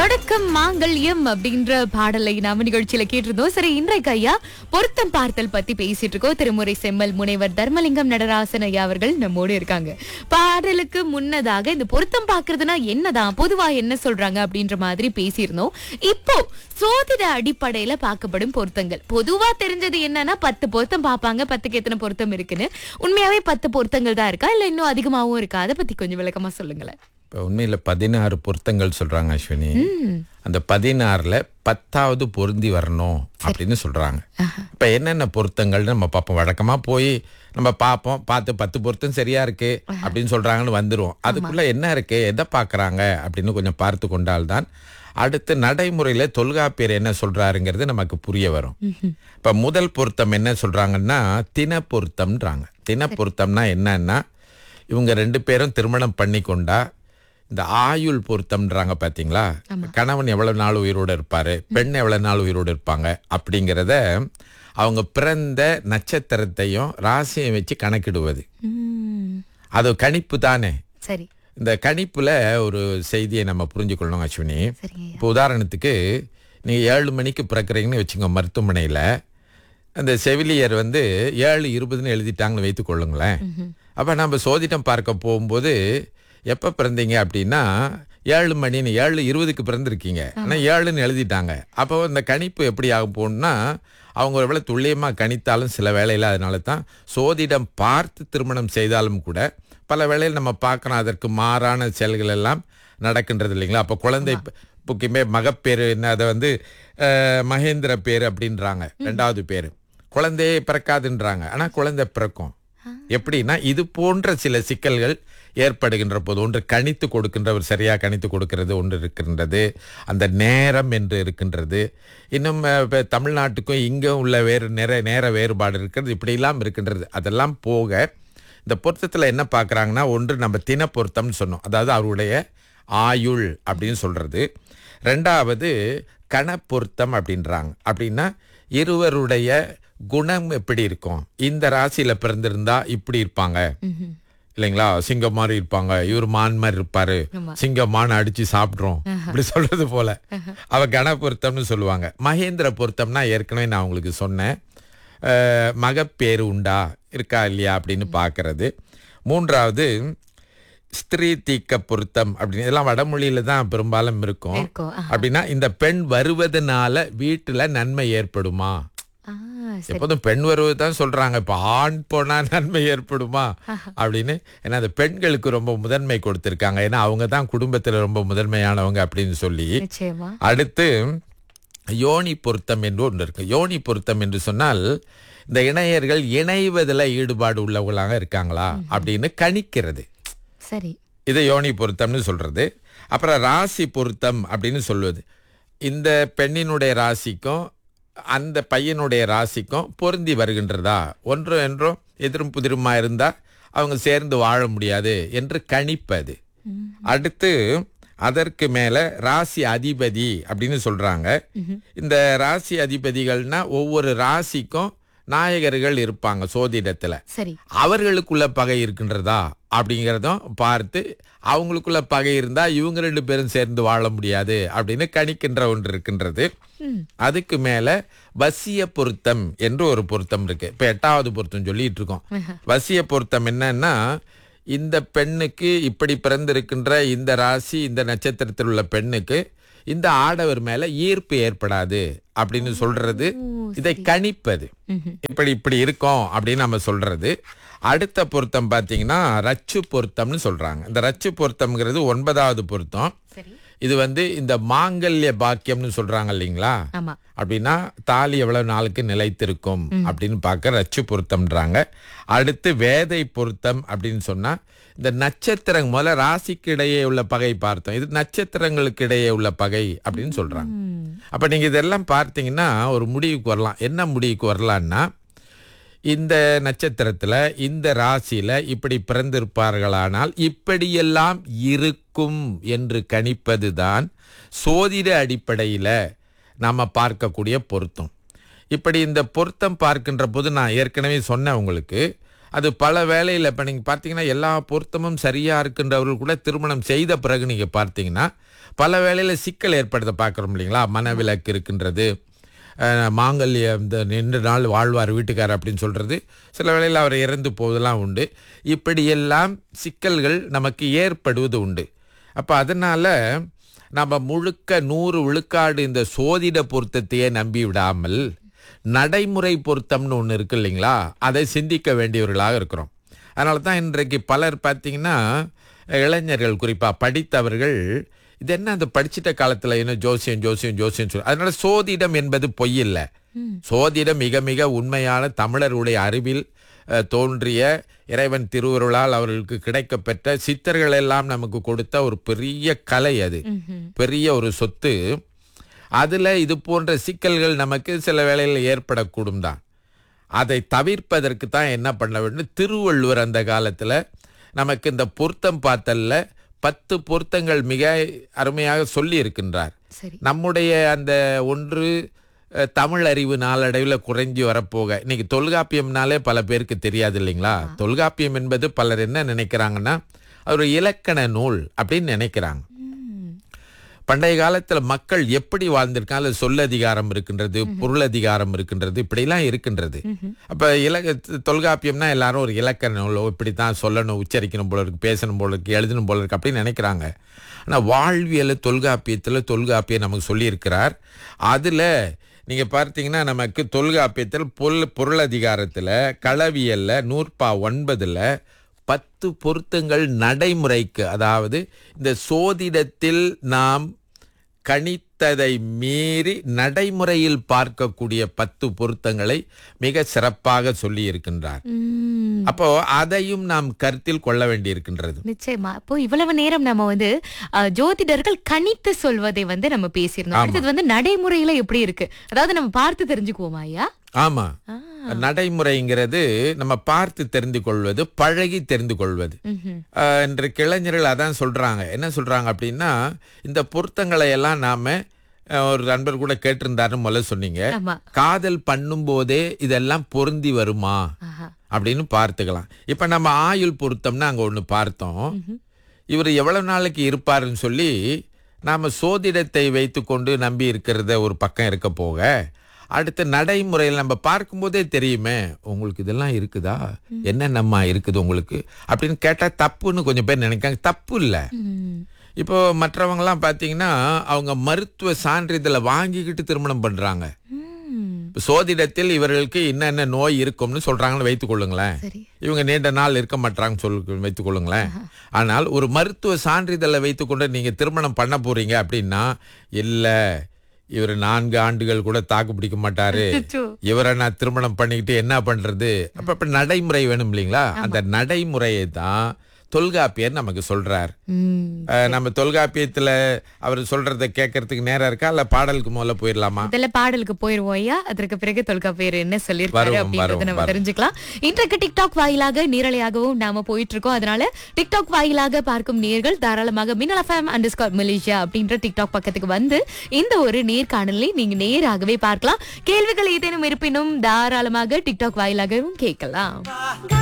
தொடக்கம் மாங்கல்யம் அப்படின்ற பாடலை நாம நிகழ்ச்சியில கேட்டிருந்தோம் சரி இன்றைக்கு ஐயா பொருத்தம் பார்த்தல் பத்தி பேசிட்டு இருக்கோம் திருமுறை செம்மல் முனைவர் தர்மலிங்கம் நடராசன் ஐயா அவர்கள் நம்மோடு இருக்காங்க பாடலுக்கு முன்னதாக இந்த பொருத்தம் பாக்குறதுனா என்னதான் பொதுவா என்ன சொல்றாங்க அப்படின்ற மாதிரி பேசியிருந்தோம் இப்போ சோதிட அடிப்படையில பார்க்கப்படும் பொருத்தங்கள் பொதுவா தெரிஞ்சது என்னன்னா பத்து பொருத்தம் பார்ப்பாங்க பத்துக்கு எத்தனை பொருத்தம் இருக்குன்னு உண்மையாவே பத்து பொருத்தங்கள் தான் இருக்கா இல்ல இன்னும் அதிகமாவும் இருக்கா அதை பத்தி கொஞ்சம் விளக்கமா சொல்லுங்களேன் இப்போ உண்மையில் பதினாறு பொருத்தங்கள் சொல்றாங்க அஸ்வினி அந்த பதினாறுல பத்தாவது பொருந்தி வரணும் அப்படின்னு சொல்றாங்க இப்ப என்னென்ன பொருத்தங்கள்னு நம்ம பார்ப்போம் வழக்கமா போய் நம்ம பார்ப்போம் பார்த்து பத்து பொருத்தம் சரியா இருக்கு அப்படின்னு சொல்றாங்கன்னு வந்துருவோம் அதுக்குள்ள என்ன இருக்கு எதை பார்க்கறாங்க அப்படின்னு கொஞ்சம் பார்த்து கொண்டால்தான் அடுத்து நடைமுறையில தொல்காப்பியர் என்ன சொல்றாருங்கிறது நமக்கு புரிய வரும் இப்ப முதல் பொருத்தம் என்ன சொல்றாங்கன்னா தின பொருத்தம்ன்றாங்க தின பொருத்தம்னா என்னன்னா இவங்க ரெண்டு பேரும் திருமணம் பண்ணி கொண்டா இந்த ஆயுள் பொருத்தம்ன்றாங்க பாத்தீங்களா கணவன் எவ்வளவு நாள் உயிரோடு இருப்பாரு பெண் எவ்வளவு நாள் உயிரோடு இருப்பாங்க அப்படிங்கிறத அவங்க பிறந்த நட்சத்திரத்தையும் ராசியையும் வச்சு கணக்கிடுவது உம், அது கணிப்பு தானே சரி இந்த கணிப்புல ஒரு செய்தியை நம்ம புரிஞ்சுக்கொள்ளணும் அஸ்வினி சரிங்க ஐயா. இப்போ உதாரணத்துக்கு நீங்க ஏழு மணிக்கு பிறக்கிறீங்கன்னு வச்சுங்க மருத்துவமனையில அந்த செவிலியர் வந்து ஏழு இருபதுன்னு எழுதிட்டாங்கன்னு வைத்துக் கொள்ளுங்களேன் அப்ப நம்ம சோதிடம் பார்க்க போகும்போது எப்ப பிறந்தீங்க அப்படின்னா ஏழு மணின்னு ஏழு இருபதுக்கு பிறந்திருக்கீங்க ஆனா ஏழுன்னு எழுதிட்டாங்க அப்போ இந்த கணிப்பு எப்படி ஆக போகணும்னா அவங்க எவ்வளவு துல்லியமா கணித்தாலும் சில வேளையில அதனால தான் சோதிடம் பார்த்து திருமணம் செய்தாலும் கூட பல வேளையில் நம்ம பார்க்கணும் அதற்கு மாறான செயல்கள் எல்லாம் நடக்கின்றது இல்லைங்களா அப்போ குழந்தை முக்கியமே மகப்பேரு என்ன அதை வந்து அஹ், மகேந்திர பேர் அப்படின்றாங்க ரெண்டாவது பேர் குழந்தையே பிறக்காதுன்றாங்க ஆனா குழந்தை பிறக்கும் எப்படின்னா இது போன்ற சில சிக்கல்கள் ஏற்படுகின்ற போது ஒன்று கணித்து கொடுக்கின்றவர் சரியா கணித்து கொடுக்கிறது ஒன்று இருக்கின்றது அந்த நேரம் என்று இருக்கின்றது இன்னும் அஹ், இப்ப தமிழ்நாட்டுக்கும் இங்கே உள்ள வேறு நேர நேர வேறுபாடு இருக்கிறது இப்படியெல்லாம் இருக்கின்றது அதெல்லாம் போக இந்த பொருத்தத்தில் என்ன பார்க்குறாங்கன்னா ஒன்று நம்ம தின பொருத்தம்னு சொன்னோம் அதாவது அவருடைய ஆயுள் அப்படின்னு சொல்றது ரெண்டாவது கணப்பொருத்தம் அப்படின்றாங்க அப்படின்னா இருவருடைய குணம் எப்படி இருக்கும் இந்த ராசியில பிறந்திருந்தா இப்படி இருப்பாங்க ம்ஹும். இல்லைங்களா சிங்கம் மாதிரி இருப்பாங்க இவர் மான் மாதிரி இருப்பாரு சிங்கம் மான் அடிச்சு சாப்பிட்றோம் இப்படி சொல்றது போல அவ கண பொருத்தம்னு சொல்லுவாங்க மகேந்திர பொருத்தம்னா ஏற்கனவே நான் உங்களுக்கு சொன்னேன் அஹ், மகப்பேறு உண்டா இருக்கா இல்லையா அப்படின்னு பார்க்கறது மூன்றாவது ஸ்திரீ தீக்க பொருத்தம் அப்படின்னு இதெல்லாம் வடமொழியில தான் பெரும்பாலும் இருக்கும் இருக்கும் ஆ. அப்படின்னா இந்த பெண் வருவதனால வீட்டுல நன்மை ஏற்படுமா ஆ, சரி எப்போதும் பெண் வருவது தான் சொல்றாங்க இப்ப ஆண் போனா நன்மை ஏற்படுமா அப்படின்னு ஏன்னா அந்த பெண்களுக்கு ரொம்ப முதன்மை கொடுத்திருக்காங்க ஏன்னா அவங்க தான் குடும்பத்துல ரொம்ப முதன்மையானவங்க அப்படின்னு சொல்லி நிச்சயமா அடுத்து யோனி பொருத்தம் என்று ஒன்று இருக்கு யோனி பொருத்தம் என்று சொன்னால் இந்த இணையர்கள் இணைவதில் ஈடுபாடு உள்ளவங்களாக இருக்காங்களா அப்படின்னு கணிக்கிறது சரி இது யோனி பொருத்தம்னு சொல்றது அப்புறம் ராசி பொருத்தம் அப்படின்னு சொல்லுவது இந்த பெண்ணினுடைய ராசிக்கும் அந்த பையனுடைய ராசிக்கும் பொருந்தி வருகின்றதா ஒன்று என்றும் எதிரும் புதிருமா இருந்தா அவங்க சேர்ந்து வாழ முடியாது என்று கணிப்பது அடுத்து அதற்கு மேல ராசி அதிபதி அப்படின்னு சொல்றாங்க இந்த ராசி அதிபதிகள்னா ஒவ்வொரு ராசிக்கும் நாயகர்கள் இருப்பாங்க சோதிடத்துல சரி அவர்களுக்குள்ள பகை இருக்கின்றதா அப்படிங்கிறதும் பார்த்து அவங்களுக்குள்ள பகை இருந்தா இவங்க ரெண்டு பேரும் சேர்ந்து வாழ முடியாது அப்படின்னு கணிக்கின்ற ஒன்று இருக்கின்றது அதுக்கு மேல வசிய பொருத்தம் என்று ஒரு பொருத்தம் இருக்கு இப்ப எட்டாவது பொருத்தம் சொல்லிட்டு இருக்கோம் வசிய பொருத்தம் என்னன்னா இந்த பெண்ணுக்கு இப்படி பிறந்திருக்கின்ற இந்த ராசி இந்த நட்சத்திரத்தில் உள்ள பெண்ணுக்கு இந்த ஆடவர் மேல ஈர்ப்பு ஏற்படாது அப்படின்னு சொல்றது இதை கணிப்பது இப்படி இப்படி இருக்கும் அப்படின்னு நம்ம சொல்றது அடுத்த பொருத்தம் பார்த்தீங்கன்னா ரச்சு பொருத்தம்னு சொல்றாங்க இந்த ரச்சு பொருத்தம்ங்கிறது ஒன்பதாவது பொருத்தம் சரி இது வந்து இந்த மாங்கல்ய பாக்கியம்னு சொல்றாங்க இல்லைங்களா ஆமா அப்படின்னா தாலி எவ்வளவு நாளுக்கு நிலைத்திருக்கும் அப்படின்னு பார்க்க ரச்சு பொருத்தம்ன்றாங்க அடுத்து வேதை பொருத்தம் அப்படின்னு சொன்னா இந்த நட்சத்திரம் முதல்ல ராசிக்கு இடையே உள்ள பகை பார்த்தோம் இது நட்சத்திரங்களுக்கு இடையே உள்ள பகை அப்படின்னு சொல்றாங்க அப்ப நீங்க இதெல்லாம் பார்த்தீங்கன்னா ஒரு முடிவுக்கு வரலாம் என்ன முடிவுக்கு வரலாம்னா இந்த நட்சத்திரத்துல இந்த ராசியில இப்படி பிறந்திருப்பார்களானால் இப்படியெல்லாம் இருக்கும் என்று கணிப்பதுதான் சோதிட அடிப்படையில நாம பார்க்கக்கூடிய பொருத்தம் இப்படி இந்த பொருத்தம் பார்க்கின்ற போது நான் ஏற்கனவே சொன்னேன் உங்களுக்கு அது பல வேளையில் இப்போ நீங்கள் பார்த்தீங்கன்னா எல்லா பொருத்தமும் சரியாக இருக்குன்றவர்கள் கூட திருமணம் செய்த பிறகு நீங்கள் பார்த்தீங்கன்னா பல வேளையில் சிக்கல் ஏற்படுத்த பார்க்குறோம் இல்லைங்களா மனவிலக்கு இருக்கின்றது அஹ், மாங்கல்யம் இந்த நின்று நாள் வாழ்வார் வீட்டுக்காரர் அப்படின்னு சொல்கிறது சில வேளையில் அவர் இறந்து போவதெல்லாம் உண்டு இப்படியெல்லாம் சிக்கல்கள் நமக்கு ஏற்படுவது உண்டு அப்போ அதனால் நம்ம முழுக்க நூறு விழுக்காடு இந்த சோதிட பொருத்தத்தையே நம்பி விடாமல் நடைமுறை பொருத்தம்னு ஒன்று இருக்கு இல்லைங்களா அதை சிந்திக்க வேண்டியவர்களாக இருக்கிறோம் அதனால தான் இன்றைக்கு பலர் பார்த்தீங்கன்னா இளைஞர்கள் குறிப்பாக படித்தவர்கள் இது என்ன அந்த படிச்சிட்ட காலத்தில் என்ன ஜோசியம் ஜோசியம் ஜோசியம் சொல்லி அதனால சோதிடம் என்பது பொய் இல்லை சோதிடம் மிக மிக உண்மையான தமிழருடைய அறிவில் அஹ், தோன்றிய இறைவன் திருவருளால் அவர்களுக்கு கிடைக்கப்பெற்ற சித்தர்கள் எல்லாம் நமக்கு கொடுத்த ஒரு பெரிய கலை அது பெரிய ஒரு சொத்து அதுல இது போன்ற சிக்கல்கள் நமக்கு சில வேளையில் ஏற்படக்கூடும் தான் அதை தவிர்ப்பதற்கு தான் என்ன பண்ண வேண்டும் திருவள்ளுவர் அந்த காலத்துல நமக்கு இந்த பொருத்தம் பார்த்தல்ல பத்து பொருத்தங்கள் மிக அருமையாக சொல்லி இருக்கின்றார் சரி நம்முடைய அந்த ஒன்று அஹ், தமிழ் அறிவு நாளடைவில் குறைஞ்சி வரப்போக இன்னைக்கு தொல்காப்பியம்னாலே பல பேருக்கு தெரியாது இல்லைங்களா தொல்காப்பியம் என்பது பலர் என்ன நினைக்கிறாங்கன்னா அது ஒரு இலக்கண நூல் அப்படின்னு நினைக்கிறாங்க பண்டைய காலத்துல மக்கள் எப்படி வாழ்ந்திருக்காங்க அதுல சொல்லதிகாரம் இருக்கின்றது பொருளதிகாரம் இருக்கின்றது இப்படிலாம் இருக்கின்றது அப்ப இலக்க தொல்காப்பியம்னா எல்லாரும் ஒரு இலக்கண நூலோ இப்படித்தான் சொல்லணும் உச்சரிக்கணும் போல இருக்கு பேசணும் போல இருக்கு எழுதணும் போல இருக்கு அப்படின்னு நினைக்கிறாங்க ஆனா வாழ்வியல் தொல்காப்பியத்துல தொல்காப்பியம் நமக்கு சொல்லியிருக்கிறார் அதுல நீங்க பார்த்தீங்கன்னா நமக்கு தொல்காப்பியத்தில் பொருள் பொருளதிகாரத்துல களவியல்ல நூற்பா ஒன்பதுல பத்து பொருத்தங்கள் நடைமுறைக்கு அதாவது இந்த சோதிடத்தில் நாம் கணித்ததை மீறி நடைமுறையில் பார்க்கக்கூடிய பத்து பொருத்தங்களை மிக சிறப்பாக சொல்லி இருக்கின்றார் உம், அப்போ அதையும் நாம் கருத்தில் கொள்ள வேண்டியிருக்கின்றது நிச்சயமா இப்போ இவ்வளவு நேரம் நம்ம வந்து அஹ், ஜோதிடர்கள் கணித்து சொல்வதை வந்து நம்ம பேசியிருந்தோம் அடுத்தது வந்து நடைமுறையில எப்படி இருக்கு அதாவது நம்ம பார்த்து தெரிஞ்சுக்குவோமா ஐயா ஆமா ஆ. நடைமுறைங்கிறது நம்ம பார்த்து தெரிந்து கொள்வது பழகி தெரிந்து கொள்வது ம்ஹும். ஆஹ், இன்றைக்கு இளைஞர்கள் அதான் சொல்றாங்க என்ன சொல்றாங்க அப்படின்னா இந்த பொருத்தங்களை எல்லாம் நாம ஆஹ், ஒரு நண்பர் கூட கேட்டிருந்தாருன்னு முதல்ல சொன்னீங்க ஆமா காதல் பண்ணும்போதே இதெல்லாம் பொருந்தி வருமா ஆஹா. அப்படின்னு பார்த்துக்கலாம் இப்ப நம்ம ஆயுள் பொருத்தம்னு அங்க ஒண்ணு பார்த்தோம் இவர் எவ்வளவு நாளைக்கு இருப்பாருன்னு சொல்லி நாம சோதிடத்தை வைத்துக்கொண்டு நம்பி இருக்கிறத ஒரு பக்கம் இருக்க போக அடுத்த நடைமுறையில் நம்ம பார்க்கும்போதே தெரியுமே உங்களுக்கு இதெல்லாம் இருக்குதா என்னென்னம்மா இருக்குது உங்களுக்கு அப்படின்னு கேட்டா தப்புன்னு கொஞ்சம் பேர் நினைக்காங்க தப்பு இல்லை ம். இப்போ மற்றவங்கலாம் பார்த்தீங்கன்னா அவங்க மருத்துவ சான்றிதழை வாங்கிக்கிட்டு திருமணம் பண்றாங்க ம். இப்ப சோதிடத்தில் இவர்களுக்கு என்னென்ன நோய் இருக்கும்னு சொல்றாங்கன்னு வைத்துக் கொள்ளுங்களேன் சரி இவங்க நீண்ட நாள் இருக்க மாட்டாங்கன்னு சொல்லி வைத்துக் கொள்ளுங்களேன் ஆனால் ஒரு மருத்துவ சான்றிதழை வைத்துக்கொண்டு நீங்க திருமணம் பண்ண போறீங்க அப்படின்னா இல்ல இவர் நான்கு ஆண்டுகள் கூட தாக்கு பிடிக்க மாட்டாரு அச்சோ. இவரை நான் திருமணம் பண்ணிக்கிட்டு என்ன பண்றது அப்ப அப்ப நடைமுறை வேணும் இல்லைங்களா அந்த நடைமுறையை தான் தொல்காப்பியர் நமக்கு சொல்றார் ம். அஹ், நம்ம தொல்காப்பியத்துல அவர் சொல்றதை கேட்கறதுக்கு நேரம் இருக்கா இல்ல பாடலுக்கு முதல்ல போயிடலாமா முதல்ல பாடலுக்கு போயிருவோம் ஐயா அதற்கு பிறகு தொல்காப்பியர் என்ன சொல்லியிருக்காரு வருவோம், அப்படின்றத வருவோம், நம்ம வருவோம். தெரிஞ்சுக்கலாம் இன்றைக்கு டிக்டாக் வாயிலாக நேரலையாகவும் நாம போயிட்டு இருக்கோம் அதனால டிக்டாக் வாயிலாக பார்க்கும் நேர்கள் தாராளமாக Minnal FM underscore Malaysia அப்படின்ற டிக்டாக் பக்கத்துக்கு வந்து இந்த ஒரு நேர்காணலை நீங்க நேராகவே பார்க்கலாம் கேள்விகள் ஏதேனும் இருப்பினும் தாராளமாக டிக்டாக் வாயிலாகவும் கேட்கலாம்